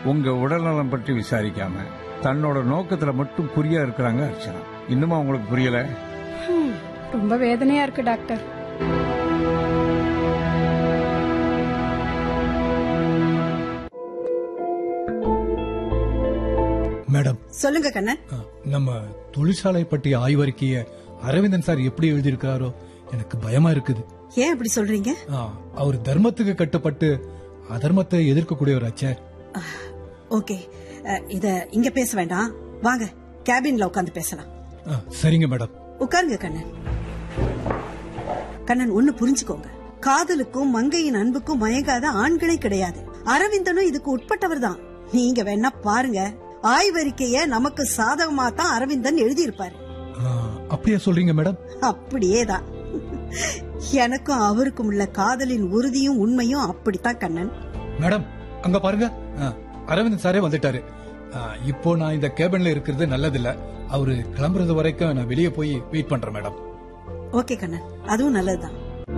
உங்க உடல்நலம் பற்றி விசாரிக்காம தன்னோட நோக்கத்துல மட்டும் குறியா இருக்கிறாங்க அர்ச்சனா இன்னுமா உங்களுக்கு புரியல ஹம், ரொம்ப வேதனையா இருக்கு டாக்டர் மேடம் சொல்லுங்க கண்ணன் அ, நம்ம தொழிற்சாலை பற்றி ஆய்வறிக்கைய அரவிந்தன் சார் எப்படி எழுதியிருக்காரோ எனக்கு பயமா இருக்குது ஏன் அப்படி சொல்றீங்க ஆ, அவர் தர்மத்துக்கு கட்டுப்பட்டு அதர்மத்தை எதிர்க்கக்கூடியவர் ஆச்சே ஓகே அஹ், இத இங்க பேச வேண்டாம் வாங்க கேபின்ல உட்காந்து பேசலாம் ஆ, சரிங்க மேடம் உட்காருங்க கண்ணன் கண்ணன் ஒண்ணு புரிஞ்சுக்கோங்க காதலுக்கும் மங்கையின் அன்புக்கும் மயங்காத ஆண்களே கிடையாது அரவிந்தனும் இதுக்கு உட்பட்டவர் தான் நீங்க வேணா பாருங்க ஆய்வறிக்கைய நமக்கு சாதகமா தான் அரவிந்தன் எழுதியிருப்பாரு ஆ, அப்படியா சொல்றீங்க மேடம் அப்படியே தான் எனக்கும் அவருக்கும் உள்ள காதலின் உறுதியும் உண்மையும் அப்படித்தான் கண்ணன் மேடம் அங்க பாருங்க ஆ, அரவிந்தன் சாரே வந்துட்டாரு ஆ, இப்போ நான் இந்த கேபின்ல இருக்கிறது நல்லதில்ல அவரு கிளம்புறது வரைக்கும் நான் வெளியே போய் வெயிட் பண்றேன் மேடம் ஓகே கண்ணன் அதுவும் நல்லதுதான்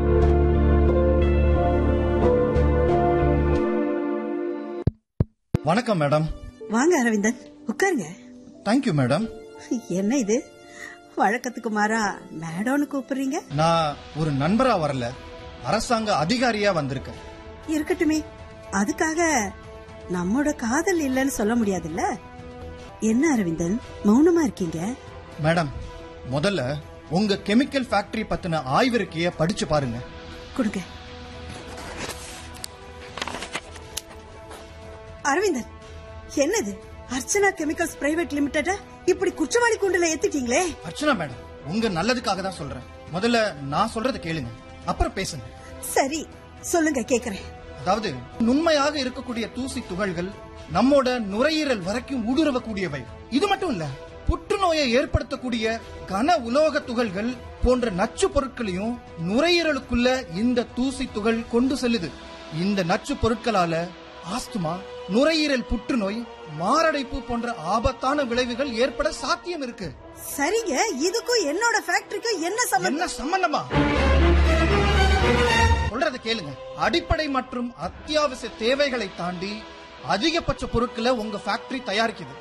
வணக்கம் மேடம் வாங்க அரவிந்தன் உட்காருங்க தேங்க்யூ மேடம் என்ன இது வழக்கத்துக்கு மாறா மேடம்னு கூப்பிடுறீங்க நான் ஒரு நண்பரா வரல அரசாங்க அதிகாரியா வந்திருக்கேன் இருக்கட்டுமே அதுக்காக நம்மோட காதல் இல்லைன்னு சொல்ல முடியாதுல்ல என்ன அரவிந்தன் மௌனமா இருக்கீங்க மேடம் முதல்ல உங்க கெமிக்கல் ஃபேக்டரி பத்தின ஆய்விருக்கைய படிச்சு பாருங்க கொடுங்க அரவிந்தன் என்னது அர்ச்சனா கெமிக்கல்ஸ் பிரைவேட் லிமிடெட் இப்படி குற்றவாளி கூண்டுல ஏத்திட்டீங்களே அர்ச்சனா மேடம் உங்க நல்லதுக்காக தான் சொல்றேன் முதல்ல நான் சொல்றத கேளுங்க அப்புறம் பேசுங்க சரி சொல்லுங்க கேக்குறேன் அதாவது நுண்மையாக இருக்கக்கூடிய தூசி துகள்கள் நம்மோட நுரையீரல் வரைக்கும் ஊடுருவக்கூடியவை இது மட்டும் இல்ல புற்றுநோயை ஏற்படுத்தக்கூடிய கன உலோக துகள்கள் போன்ற நச்சு பொருட்களையும் நுரையீரலுக்குள்ள இந்த தூசி துகள் கொண்டு செல்லுது இந்த நச்சு பொருட்களால ஆஸ்துமா நுரையீரல் புற்றுநோய் மாரடைப்பு போன்ற ஆபத்தான விளைவுகள் ஏற்பட சாத்தியம் இருக்கு சரிங்க இதுக்கும் என்னோட ஃபேக்டரிக்கும் என்ன சம்பந்தம் என்ன சம்பந்தமா சொல்றத கேளுங்க அடிப்படை மற்றும் அத்தியாவசிய தேவைகளை தாண்டி அதிகபட்ச பொருட்களை உங்க ஃபேக்டரி தயாரிக்குது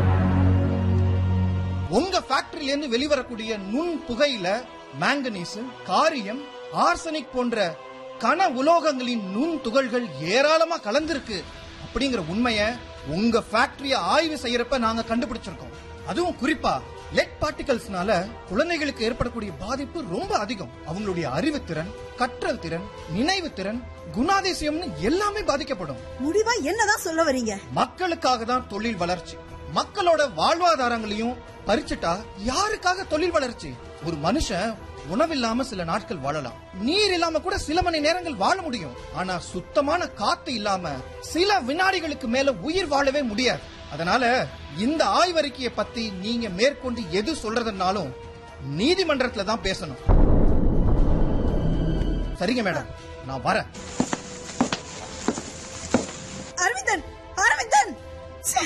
உங்க ஃபேக்டரியில இருந்து வெளிவரக்கூடிய நுண் புகையில மேங்கனீஸ் காரியம் ஆர்சனிக் போன்ற கன உலோகங்களின் நுண் துகள்கள் ஏராளமா கலந்திருக்கு அப்படிங்கிற உண்மைய உங்க ஃபேக்டரிய ஆய்வு செய்யறப்ப நாங்க கண்டுபிடிச்சிருக்கோம் அதுவும் குறிப்பா லெட் பார்ட்டிகல்ஸ்னால குழந்தைகளுக்கு ஏற்படக்கூடிய பாதிப்பு ரொம்ப அதிகம் அவங்களுடைய அறிவுத்திறன் கற்றல் திறன் நினைவு திறன் குணாதிசயம்னு எல்லாமே பாதிக்கப்படும் முடிவா என்னதான் சொல்ல வரீங்க மக்களுக்காக தான் தொழில் வளர்ச்சி மக்களோட வாழ்வாதாரங்களையும் பறிச்சுட்டா யாருக்காக தொழில் வளர்ச்சி ஒரு மனுஷன் உணவில்லாம சில நாட்கள் வாழலாம் நீர் இல்லாம கூட சில மணி நேரங்கள் வாழ முடியும் ஆனா சுத்தமான காத்து இல்லாம சில வினாடிகளுக்கு மேல உயிர் வாழவே முடியாது அதனால இந்த ஆய்வறிக்கையை பத்தி நீங்க மேற்கொண்டு எது சொல்றதுனாலும் நீதிமன்றத்துல தான் பேசணும் சரிங்க மேடம் நான் வரேன் அரவிந்தன் அரவிந்தன் ச்சே.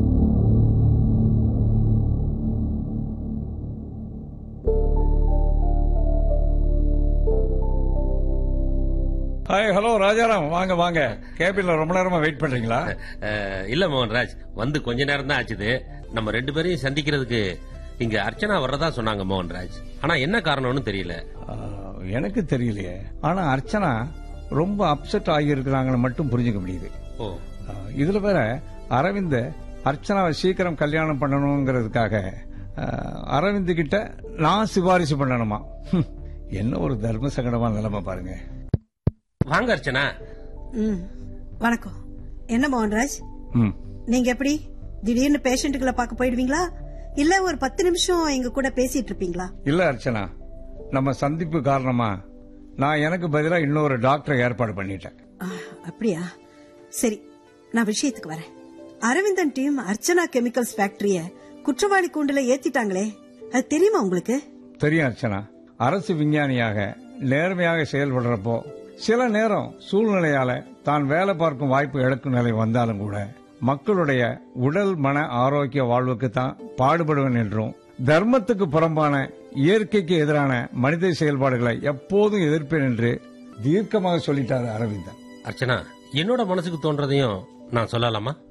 ஹாய் ஹலோ ராஜாராம் வாங்க வாங்க கேபின்ல ரொம்ப நேரமா வெயிட் பண்றீங்களா அஹ், இல்ல மோகன்ராஜ் வந்து கொஞ்ச நேரம் தான் ஆச்சுது நம்ம ரெண்டு பேரையும் சந்திக்கிறதுக்கு இங்க அர்ச்சனா வர்றதா சொன்னாங்க மோகன்ராஜ் ஆனா என்ன காரணம்னு தெரியல ஆ, எனக்கு தெரியலையே ஆனா அர்ச்சனா ரொம்ப அப்செட் ஆகியிருக்கிறாங்கன்னு மட்டும் புரிஞ்சுக்க முடியுது ஓ ஆ, இதுல வேற அரவிந்த் அர்ச்சனாவை சீக்கிரம் கல்யாணம் பண்ணணுங்கிறதுக்காக ஆ, அரவிந்த் கிட்ட நான் சிபாரிசு பண்ணணுமா ஹம், என்ன ஒரு தர்ம சங்கடமான நிலைமை பாருங்க வாங்க அர்ச்சனா ம் வணக்கம் என்ன மோகன்ராஜ் ம் நீங்க எப்படி திடீர்னு பேஷண்ட்டுகளை பார்க்க போயிடுவீங்களா இல்ல ஒரு பத்து நிமிஷம் எங்க கூட பேசிட்டு இருப்பீங்களா இல்ல அர்ச்சனா நம்ம சந்திப்பு காரணமா நான் எனக்கு பதிலா இன்னொரு டாக்டரை ஏற்பாடு பண்ணிட்டேன் ஆ, அப்படியா சரி நான் விஷயத்துக்கு வரேன் அரவிந்தன் டீம் அர்ச்சனா கெமிக்கல்ஸ் ஃபேக்டரிய குற்றவாளி கூண்டுல ஏத்திட்டாங்களே அது தெரியுமா உங்களுக்கு தெரியும் அர்ச்சனா அரசு விஞ்ஞானியாக நேர்மையாக செயல்படுறப்போ சில நேரம் சூழ்நிலையால தான் வேலை பார்க்கும் வாய்ப்பு இழக்கும் நிலை வந்தாலும் கூட மக்களுடைய உடல் மன ஆரோக்கிய வாழ்வுக்கு தான் பாடுபடுவேன் என்றும் தர்மத்துக்கு புறம்பான இயற்கைக்கு எதிரான மனித செயல்பாடுகளை எப்போதும் எதிர்ப்பேன் என்று தீர்க்கமாக சொல்லிட்டார் அரவிந்தன் அர்ச்சனா என்னோட மனசுக்கு தோன்றதையும் நான் சொல்லலாமா